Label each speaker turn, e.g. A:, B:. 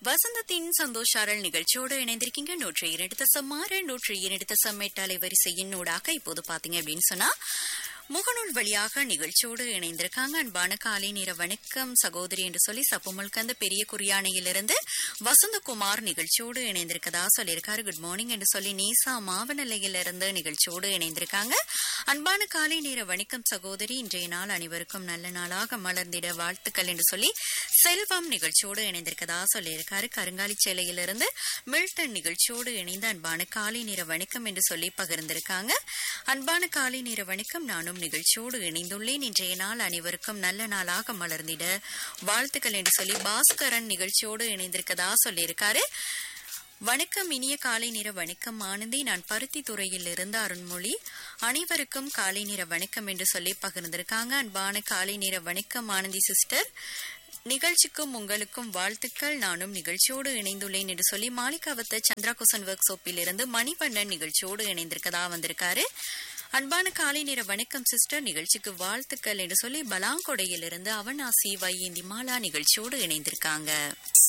A: வசந்தத்தின் சந்தோஷாரல் நிகழ்ச்சியோடு இணைந்திருக்கீங்க நூற்றி இரண்டு தசம் ஆறு நூற்றி இரண்டு தசம் எட்டு அலைவரிசையின் ஊடாக இப்போது பாத்தீங்க அப்படின்னு சொன்னா முகநூல் வழியாக நிகழ்ச்சியோடு இணைந்திருக்காங்க அன்பான காலை நேர வணக்கம் சகோதரி என்று சொல்லி சப்புமுல்கந்த பெரிய குறியானையிலிருந்து வசந்தகுமார் நிகழ்ச்சியோடு இணைந்திருக்கதா சொல்லியிருக்காரு குட் மார்னிங் என்று சொல்லி நீசா மாவநிலையிலிருந்து நிகழ்ச்சியோடு இணைந்திருக்காங்க அன்பான காலை நேர வணக்கம் சகோதரி இன்றைய நாள் அனைவருக்கும் நல்ல நாளாக மலர்ந்திட வாழ்த்துக்கள் என்று சொல்லி செல்வம் நிகழ்ச்சியோடு இணைந்திருக்கதா சொல்லியிருக்காரு கருங்காலி சேலையிலிருந்து மில்டன் நிகழ்ச்சியோடு இணைந்து அன்பான காலை நேர வணக்கம் என்று சொல்லி பகிர்ந்திருக்காங்க அன்பான காலை நேர வணக்கம் நானும் நிகழ்ச்சியோடு இணைந்துள்ளேன் இன்றைய நாள் அனைவருக்கும் நல்ல நாளாக மலர்ந்திட வாழ்த்துக்கள் என்று சொல்லி பாஸ்கரன் நிகழ்ச்சியோடு இணைந்திருக்கதா சொல்லியிருக்காரு வணக்கம் இனிய காலை நேர வணக்கம் ஆனந்தி நான் பருத்தி துறையில் இருந்து அருண்மொழி அனைவருக்கும் காலை நேர வணக்கம் என்று சொல்லி பகிர்ந்திருக்காங்க அன்பான காலை நேர வணக்கம் ஆனந்தி சிஸ்டர் நிகழ்ச்சிக்கும் உங்களுக்கும் வாழ்த்துக்கள் நானும் நிகழ்ச்சியோடு இணைந்துள்ளேன் என்று சொல்லி மாளிகாவத்த சந்திரா குசன் ஒர்க் ஷாப்பில் இருந்து மணிவண்ணன் நிகழ்ச்சியோடு இணைந்திருக்கதா வந்திருக்காரு அன்பான காலை நேர வணக்கம் சிஸ்டர் நிகழ்ச்சிக்கு வாழ்த்துக்கள் என்று சொல்லி பலாங்கொடையிலிருந்து அவனாசி வையேந்தி மாலா நிகழ்ச்சியோடு இணைந்திருக்காங்க